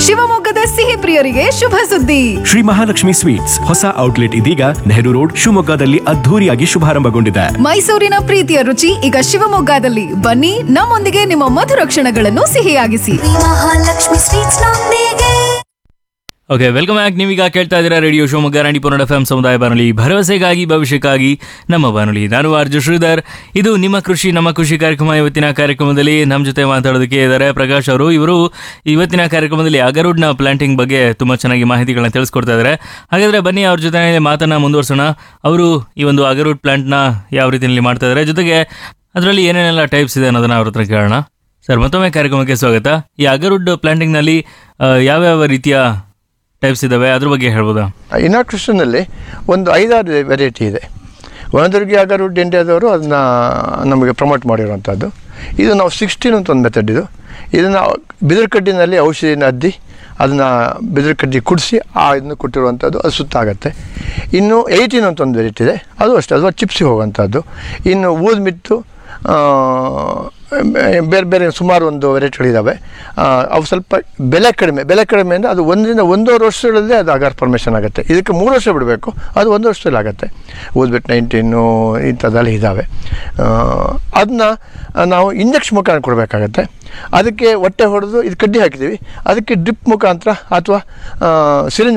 ಶಿವಮೊಗ್ಗದ ಸಿಹಿ ಪ್ರಿಯರಿಗೆ ಶುಭ ಸುದ್ದಿ ಶ್ರೀ ಮಹಾಲಕ್ಷ್ಮಿ ಸ್ವೀಟ್ಸ್ ಹೊಸ ಔಟ್ಲೆಟ್ ಇದೀಗ ನೆಹರು ರೋಡ್ ಶಿವಮೊಗ್ಗದಲ್ಲಿ ಅದ್ಧೂರಿಯಾಗಿ ಶುಭಾರಂಭಗೊಂಡಿದೆ ಮೈಸೂರಿನ ಪ್ರೀತಿಯ ರುಚಿ ಈಗ ಶಿವಮೊಗ್ಗದಲ್ಲಿ ಬನ್ನಿ ನಮ್ಮೊಂದಿಗೆ ನಿಮ್ಮ ಮಧುರ ಕ್ಷಣಗಳನ್ನು ಸಿಹಿಯಾಗಿಸಿ ಮಹಾಲಕ್ಷ್ಮಿ ಸ್ವೀಟ್ಸ್ ನೊಂದಿಗೆ ಓಕೆ ವೆಲ್ಕಮ್ ಬ್ಯಾಕ್ ನೀವೀಗ ಕೇಳ್ತಾ ಇದ್ದೀರಾ radio Shivamogga Ranipura F M ಸಮುದಾಯ ಬಾನುಲಿ ಭರವಸೆಗಾಗಿ ಭವಿಷ್ಯಕ್ಕಾಗಿ ನಮ್ಮ ಬಾನುಲಿ ನಾನು ಆರ್ಜು ಶ್ರೀಧರ್ ಇದು ನಿಮ್ಮ ಕೃಷಿ ನಮ್ಮ ಕೃಷಿ ಕಾರ್ಯಕ್ರಮ ಇವತ್ತಿನ ಕಾರ್ಯಕ್ರಮದಲ್ಲಿ ನಮ್ಮ ಜೊತೆ ಮಾತಾಡೋದಕ್ಕೆ ಇದ್ದಾರೆ ಪ್ರಕಾಶ್ ಅವರು ಇವರು ಇವತ್ತಿನ ಕಾರ್ಯಕ್ರಮದಲ್ಲಿ ಅಗರುಡ್ನ ಪ್ಲಾಂಟಿಂಗ್ ಬಗ್ಗೆ ತುಂಬ ಚೆನ್ನಾಗಿ ಮಾಹಿತಿಗಳನ್ನ ತಿಳಿಸ್ಕೊಡ್ತಾ ಇದ್ದಾರೆ ಹಾಗಾದರೆ ಬನ್ನಿ ಅವ್ರ ಜೊತೆ ಮಾತನ್ನ ಮುಂದುವರ್ಸೋಣ ಅವರು ಈ ಒಂದು ಅಗರುಡ್ ಪ್ಲಾಂಟ್ನ ಯಾವ ರೀತಿಯಲ್ಲಿ ಮಾಡ್ತಾ ಇದ್ದಾರೆ ಜೊತೆಗೆ ಅದರಲ್ಲಿ ಏನೇನೆಲ್ಲ ಟೈಪ್ಸ್ ಇದೆ ಅನ್ನೋದನ್ನ ಅವ್ರ ಹತ್ರ ಕೇಳೋಣ ಸರ್ ಮತ್ತೊಮ್ಮೆ ಕಾರ್ಯಕ್ರಮಕ್ಕೆ ಸ್ವಾಗತ ಈ ಅಗರುಡ್ ಪ್ಲಾಂಟಿಂಗ್ನಲ್ಲಿ ಆ, ಯಾವ್ಯಾವ ರೀತಿಯ ಟೈಪ್ಸ್ ಇದಾವೆ ಅದ್ರ ಬಗ್ಗೆ ಹೇಳ್ಬೋದಾ ಇನಾಕ್ರಿಷನಲ್ಲಿ ಒಂದು ಐದಾರು ವೆರೈಟಿ ಇದೆ ವನದುರ್ಗಿ ಅಗರುಡ್ ಇಂಡಿಯಾದವರು ಅದನ್ನ ನಮಗೆ ಪ್ರಮೋಟ್ ಮಾಡಿರುವಂಥದ್ದು ಇದು ನಾವು ಸಿಕ್ಸ್ಟೀನ್ ಅಂತ ಒಂದು ಮೆಥಡ್ ಇದು ಇದನ್ನು ಬಿದಿರು ಕಡ್ಡಿನಲ್ಲಿ ಔಷಧಿನ ಅದ್ದಿ ಅದನ್ನು ಬಿದಿರು ಕಡ್ಡಿ ಕುಡಿಸಿ ಆ ಇದನ್ನು ಕೊಟ್ಟಿರುವಂಥದ್ದು ಅದು ಸುತ್ತ ಆಗುತ್ತೆ ಇನ್ನು ಏಯ್ಟೀನ್ ಅಂತ ಒಂದು ವೆರೈಟಿ ಇದೆ ಅದು ಅಷ್ಟೇ ಅದು ಚಿಪ್ಸಿಗೆ ಹೋಗುವಂಥದ್ದು ಇನ್ನು ಊದ್ ಮಿತ್ತು ಆ, ಬೇರೆ ಬೇರೆ ಸುಮಾರು ಒಂದು ವೆರೈಟಿಗಳಿದ್ದಾವೆ ಆ, ಅವು ಸ್ವಲ್ಪ ಬೆಲೆ ಕಡಿಮೆ ಬೆಲೆ ಕಡಿಮೆ ಅಂದರೆ ಅದು ಒಂದರಿಂದ ಒಂದೂವರೆ ವರ್ಷಗಳಲ್ಲೇ ಅದು ಅಗಾರ್ ಪರ್ಮಿಷನ್ ಆಗುತ್ತೆ ಇದಕ್ಕೆ ಮೂರು ವರ್ಷ ಬಿಡಬೇಕು ಅದು ಒಂದು ವರ್ಷದಲ್ಲಿ ಆಗುತ್ತೆ ಓದ್ಬಿಟ್ಟು ನೈನ್ಟೀನು ಇಂಥದ್ದೆಲ್ಲ ಇದ್ದಾವೆ ಅದನ್ನ ನಾವು ಇಂಜೆಕ್ಷನ್ ಮುಖಾಂತರ ಕೊಡಬೇಕಾಗತ್ತೆ ಅದಕ್ಕೆ ಹೊಟ್ಟೆ ಹೊಡೆದು ಇದು ಕಡ್ಡಿ ಹಾಕಿದ್ದೀವಿ ಅದಕ್ಕೆ ಡ್ರಿಪ್ ಮುಖಾಂತರ ಅಥವಾ ಸಿರಿಂಜ್